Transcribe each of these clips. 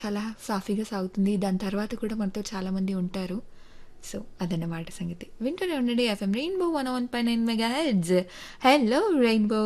చాలా సాఫీగా సాగుతుంది. దాని తర్వాత కూడా మనతో చాలామంది ఉంటారు. సో, అదన్నమాట సంగతి. వింటూనే ఉండండి FM rainbow 101.9 megahertz. Hello rainbow.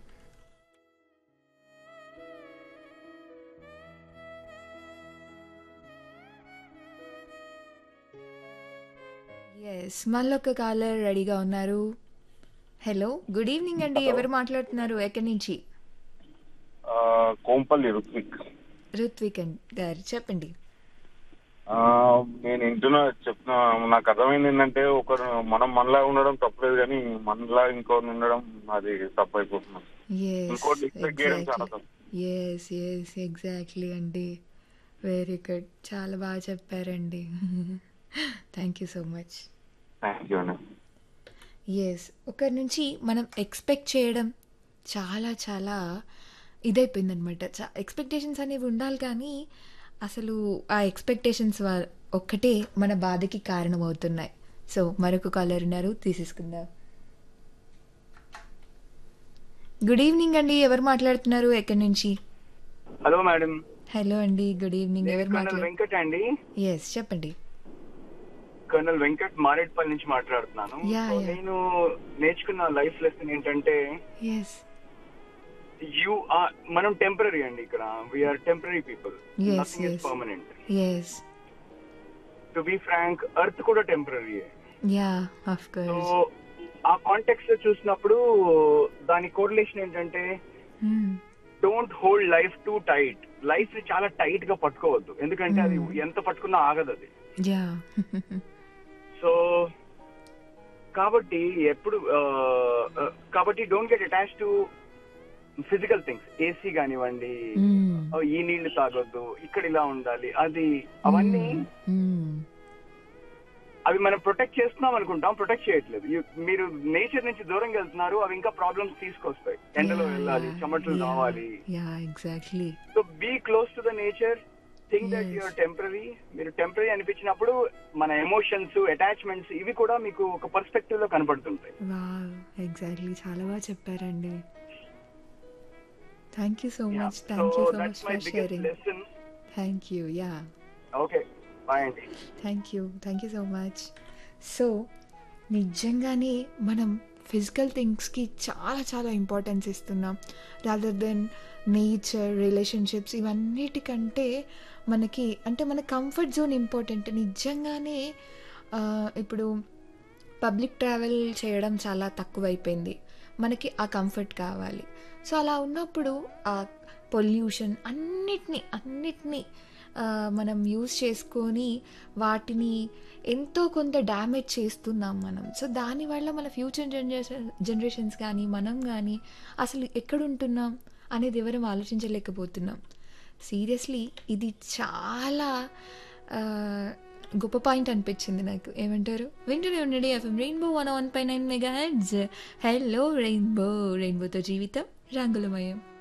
Yes. మళ్ళొక కాలర్ రెడీగా ఉన్నారు. హలో. గుడ్ ఈవెనింగ్ అండి. హలో. ఎవరు మాట్లాడుతున్నారు? ఎక్కడి నుంచి? ఆహ్, కోంపల్లి రుత్విక్. రుత్వికన్ గారు చెప్పండి. ఆహ్, నేను ఇంటున్నా చెప్తున్నా నాకు అర్థమైందేంటంటే ఒకరు మనం మనలాగా ఉండడం తప్పులేదు గానీ, మనలా ఇంకోరిని ఉండడం అది తప్పయిపోతుంది. యెస్. ఇంకోరిని ఎక్స్‌పెక్ట్ చేయడం చాలా ఎగ్జాక్ట్‌లీ. తప్పు. యెస్. యెస్. ఎగ్జాక్ట్‌లీ అండి. Very good. చాలా బాగా చెప్పారండి. Thank you so much. Thank you అండి. యెస్. ఒకరి నుంచి మనం ఎక్స్‌పెక్ట్ చేయడం చాలా చాలా ఇదైపోయిందనమాట. చ ఎక్స్‌పెక్టేషన్స్ అనేవి ఉండాలి కానీ, అసలు ఆ ఎక్స్‌పెక్టేషన్స్ వ ఒక్కటే మన బాధకి కారణమవుతున్నాయి. సో, మరొక కాలర్ ఉన్నారు. తీసేసుకుందాం. గుడ్ ఈవెనింగ్ అండి. ఎవరు మాట్లాడుతున్నారు? ఎక్కడి నుంచి? హలో మేడం హలో అండి. Good evening. నేను ఎవరు కర్నల్ మాట్లాడు వెంకట్ అండి యెస్. చెప్పండి. కర్నల్ వెంకట్ మారేడ్పల్లి నుంచి మాట్లాడుతున్నాను యా, సో యా. నేను నేర్చుకున్న లైఫ్ లెసన్ ఏంటంటే యెస్. యు ఆర్ మనం టెంపరీ అండి ఇక్కడ we are temporary people Yes, nothing is yes. Permanent yes. To be frank earth కూడా temporary ya. Of so course. ఆ కాంటెక్స్ట్ లో చూసినప్పుడు దాని కోరిలేషన్ ఏంటంటే hmm. Don't hold life too tight life ని చాలా టైట్ గా పట్టుకోవద్దు ఎందుకంటే అది Hmm. ఎంత పట్టుకున్నా ఆగదు అది యా. సో కాబట్టి ఎప్పుడు ఆ, ఆ, కాబట్టి don't get attach to physical things AC కానివ్వండి హ్మ్. ఆ, ఈ నీళ్లు తాగొద్దు ఇక్కడ ఇలా ఉండాలి అది అవన్నీ హ్మ్. అవి మనం ప్రొటెక్ట్ చేస్తున్నాం అనుకుంటాం ప్రొటెక్ట్ చేయట్లేదు You- మీరు నేచర్ నుంచి దూరంగా వెళ్తున్నారు అవి ఇంకా ప్రాబ్లమ్స్ తీసుకొస్తాయి ఎండలో Yeah, వెళ్ళాలి yeah, చెమటలు yeah. రావాలి ya exactly. So be close to the nature think that Yes. Your temporary మీరు టెంపరీ అనిపించినప్పుడు మన ఎమోషన్స్ అటాచ్మెంట్స్ ఇవి కూడా మీకు ఒక పర్స్పెక్టివ్ లో కనపడుతుంటాయి వావ్! ఎగ్జాక్ట్లీ. చాలా బాగా చెప్పారండి. Thank you so much. Thank you so much that's my for biggest sharing. Lesson thank you. Ya. Okay bye అండి thank you. Thank you so much. So, నిజంగానే మనం ఫిజికల్ థింగ్స్‌కి చాలా చాలా ఇంపార్టెన్స్ ఇస్తున్నాం. రాదర్ దెన్ నేచర్, రిలేషన్‌షిప్స్ ఇవన్నిటికంటే మనకి అంటే మన కంఫర్ట్ జోన్ ఇంపార్టెంట్. నిజంగానే ఆహ్, ఇప్పుడు పబ్లిక్ ట్రావెల్ చేయడం చాలా తక్కువైపోయింది. మనకి ఆ కంఫర్ట్ కావాలి. సో, అలా ఉన్నప్పుడు ఆ పొల్యూషన్ అన్నిటిని అన్నిటిని ఆహ్, మనం యూజ్ చేసుకొని వాటిని ఎంతో కొంత డ్యామేజ్ చేస్తున్నాం మనం. సో, దానివల్ల మన ఫ్యూచర్ జనరేషన్ జనరేషన్స్ కానీ, మనం గానీ అసలు ఎక్కడుంటున్నాం అనేది ఎవరం ఆలోచించలేకపోతున్నాం. సీరియస్‌లీ ఇది చాలా ఆహ్, గొప్ప పాయింట్ అనిపించింది నాకు. ఏమంటారు? వింటూనే ఉండండి FM rainbow 101.9 megahertz. Hello rainbow. రెయిన్బోతో జీవితం రంగులమయం.